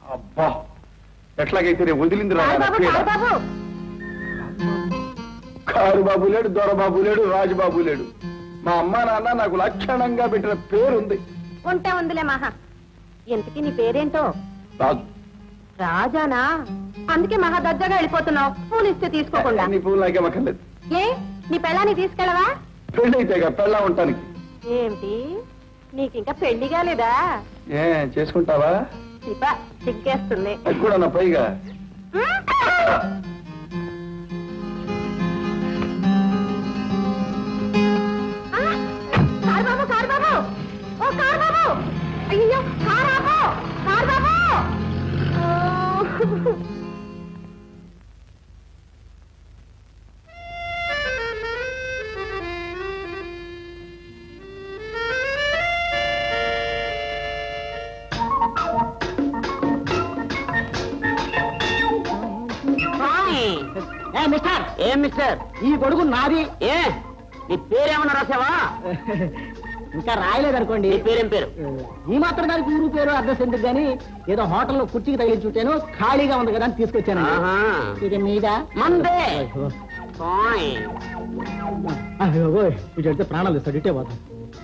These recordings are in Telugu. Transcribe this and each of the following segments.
అబ్బా ఎట్లాగైతే రేపు వదిలింది రా నాయనా బాబు పీడ. కారు బాబు కారు బాబు లేడు దొరబాబు లేడు రాజుబాబు లేడు మా అమ్మ నాన్న నాకు లక్షణంగా పెట్టిన పేరుంది ఉంటే ఉందిలే మహా ఇంతకీ నీ పేరేంటో రాజు రాజానా అందుకే మహా దర్జాగా వెళ్ళిపోతున్నావు పూలు ఇస్తే తీసుకోకుండా నీ పువ్వులు నాకేం అక్కర్లేదు ఏ నీ పెళ్ళాన్ని తీసుకెళ్ళవా పెళ్ళైతే పెళ్ళ ఉంటానికి ఏమిటి నీకింకా పెళ్లి కాలేదా ఏ చేసుకుంటావా శిప సిగ్గేస్తుంది అది కూడా నా పైగా ఆ! కారు బాబు కారు బాబు ఓ కారు బాబు అయ్యో కారు బాబు కారు బాబు ఓ! ఏ మిస్టర్ ఏం మిస్టర్ ఈ గొడుగు నాది ఏ నీ పేరేమన్నా రాసావా ఇంకా రాయలేదనుకోండి నీ పేరేం పేరు ఈ మాత్రం దానికి ఊరు పేరు అడ్రస్ ఎందుకు గానీ ఏదో హోటల్లో కుర్చీకి తగిలించుంటాను ఖాళీగా ఉంది కదా అని తీసుకొచ్చాను ఆహా. ఇది మీద మందే కాయ్. ఇది వెళ్తే ప్రాణాలు ఇస్తాడు ఇటే పోతాం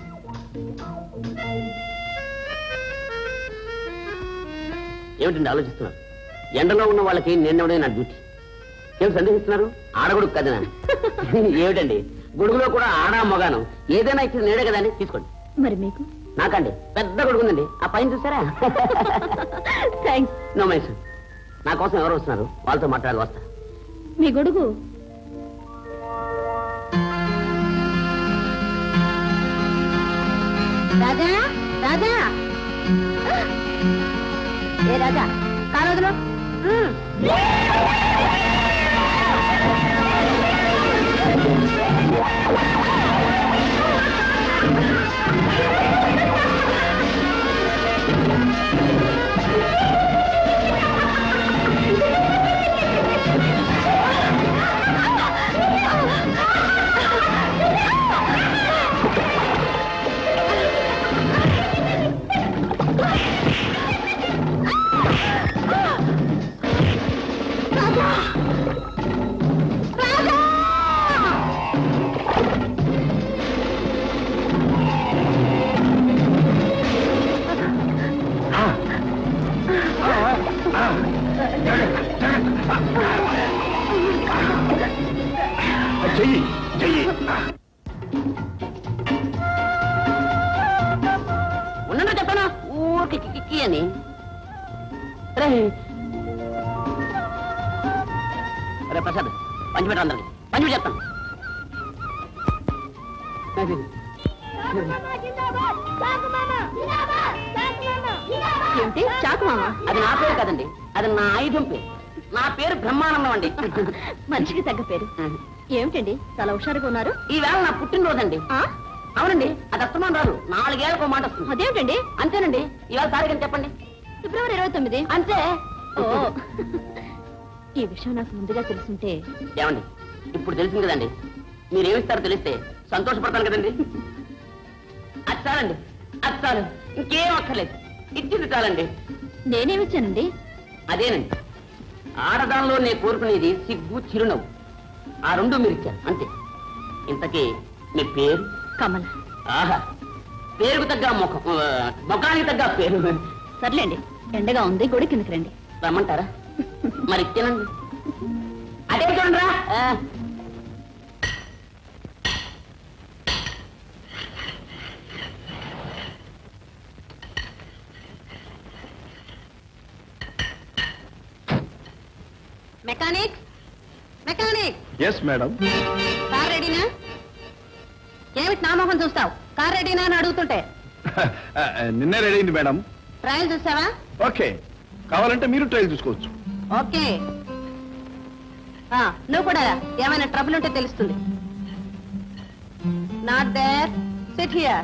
ఏమిటండి ఆలోచిస్తున్నారు ఎండలో ఉన్న వాళ్ళకి నిన్నవడే నా డ్యూటీ ఏం సందేహిస్తున్నారు ఆడగొడుగు కదనా ఏమిటండి గొడుగులో కూడా ఆడా మగాను ఏదైనా ఇచ్చిన నేడే కదండి తీసుకోండి మరి మీకు నాకండి పెద్ద గొడుగు ఉందండి ఆ పైన చూసారా థ్యాంక్స్ నో మైస్ నా కోసం ఎవరు వస్తున్నారు వాళ్ళతో మాట్లాడాలి వస్తా మీ గొడుగు రాజా రాజా ఏ రాజా కారోజులు చెయ్యి చెయ్యి ఉన్నదా చెప్పనా ఊరికి కిక్కి అని రే రే ప్రసాద్ పంచిపెట్ట అందరికి పంచిపెట్టి చెప్తాను ఏంటి చాకు మామ అది నా పేరు కదండి అది నా ఆయుధం పేరు నా పేరు బ్రహ్మానందం అండి మనిషికి తగ్గ పేరు ఏమిటండి చాలా హుషారుగా ఉన్నారు ఈవేళ నా పుట్టినరోజండి ఆ? అవునండి అది అస్తమానం రాదు నాలుగేళ్ళకు ఒక మాట వస్తుంది అదేమిటండి అంతేనండి ఇవాళ తారీఖు అని చెప్పండి ఫిబ్రవరి ఇరవై తొమ్మిది అంతే ఓ ఈ విషయం నాకు ముందుగా తెలుసుంటే ఏమండి ఇప్పుడు తెలిసింది కదండి మీరేమిస్తారో తెలిస్తే సంతోషపడతాను కదండి అది చాలండి అది చాలు ఇంకేం అక్కర్లేదు ఇచ్చింది చాలండి నేనేమిచ్చానండి అదేనండి ఆడదానిలో నేను కోరుకునేది సిగ్గు చిరునవ్వు ఆ రెండు మీరు ఇచ్చారు అంతే ఇంతకీ మీ పేరు కమల ఆహా పేరుకు తగ్గ ముఖం ఆ, ముఖానికి తగ్గ పేరు సర్లేండి ఎండగా ఉంది గుడి కిందకి రండి రమ్మంటారా మరి తినండి అదే చూడండి రా mechanic mechanic yes madam car రెడీనా ఏమిటి నా మొహం చూస్తావు కార్ రెడీనా అని అడుగుతుంటే నిన్నే రెడీ అయింది మేడం ట్రయల్ చూసావా ఓకే కావాలంటే మీరు ట్రైల్ చూసుకోవచ్చు ఓకే ఆ, నువ్వు కూడా ఏమైనా ట్రబుల్ ఉంటే తెలుస్తుంది not there sit here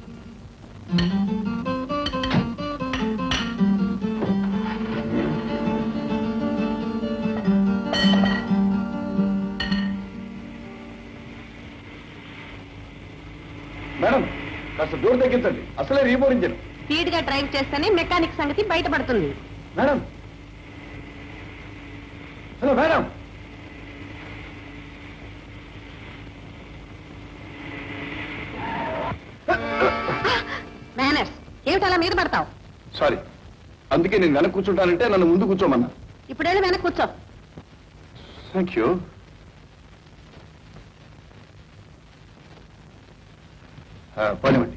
madam కాస్త దూరం తగ్గించండి అసలే రీబోర్ ఇంజన్ స్పీడ్ గా డ్రైవ్ చేస్తేనే మెకానిక్ సంగతి బయటపడుతుంది మేడం హలో మేడం మేనర్స్ ఏమిటి అలా మీద పడతావు సారీ అందుకే నేను వెనక కూర్చుంటానంటే నన్ను ముందు కూర్చోమన్నా ఇప్పుడేళ్ళు వెనక్కి కూర్చో థ్యాంక్ యూ పనివ్వండి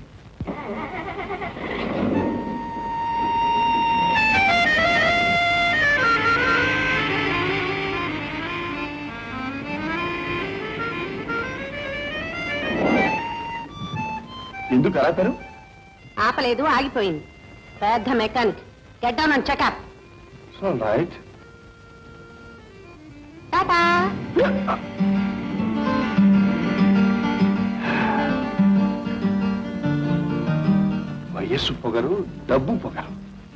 ఎందుకు ఆపారు ఆపలేదు ఆగిపోయింది పెద్ద mechanic get down and checkup so right tata వయస్సు పొగరు డబ్బు పొగరు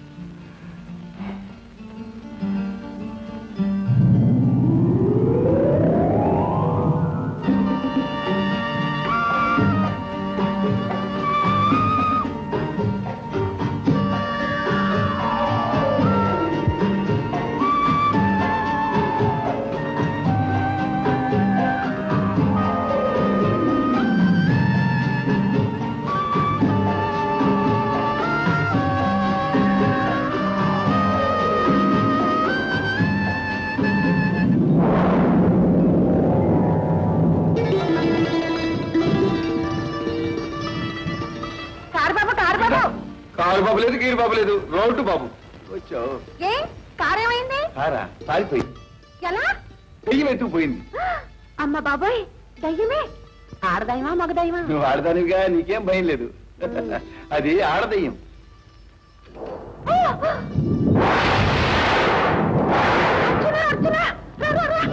కారు బాబు కారు బాబు కారు బాబు లేదు గీరు బాబు లేదు రోడ్డు బాబు వచ్చావు ఏ కారు ఏమైంది కారా పారిపోయింది ఎలా దెయ్యం ఎత్తుకుపోయింది అమ్మ బాబోయ్ దయ్యమే ఆడదయ్యమా మగదయ్యమా నువ్వు ఆడదానివిగా నీకేం భయం లేదు అది ఆడదయ్యం అర్జున, అర్జున, రా, రా, రా.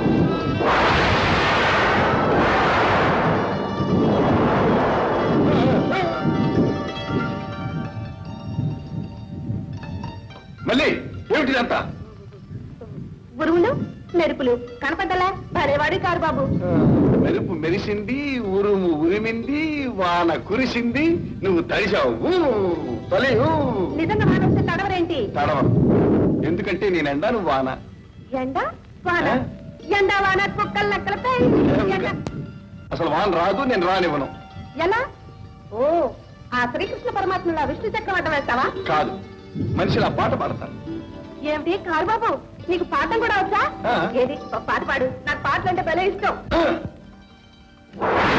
మళ్ళీ ఏమిటిదంతా ఉరుములు మెరుపులు కనపడ్డలా భలేవాడి కారు బాబు మెరుపు మెరిసింది ఉరుము ఉరిమింది వాన కురిసింది నువ్వు తడిశావు ఊ, తొలి ఊ. నిజంగా మానవస్తే తడవరేంటి తడవ ఎందుకంటే నేను ఎండా నువ్వు వాన ఎండ వాన ఆ? ఎండ వాన కుక్కలు నక్కలపై ఎండ అసలు వాన రాదు నేను రానివ్వను ఎలా ఓ ఆ శ్రీకృష్ణ పరమాత్మలో విష్ణు చక్రం అడ్డం వేస్తావా కాదు మనిషిని ఆ పాట పాడతాను ఏమిటి కారు బాబు నీకు పాఠం కూడా వచ్చా ఆ. ఏది ఒక పాట పాడు నాకు పాటలు అంటే భలే ఇష్టం ఆ.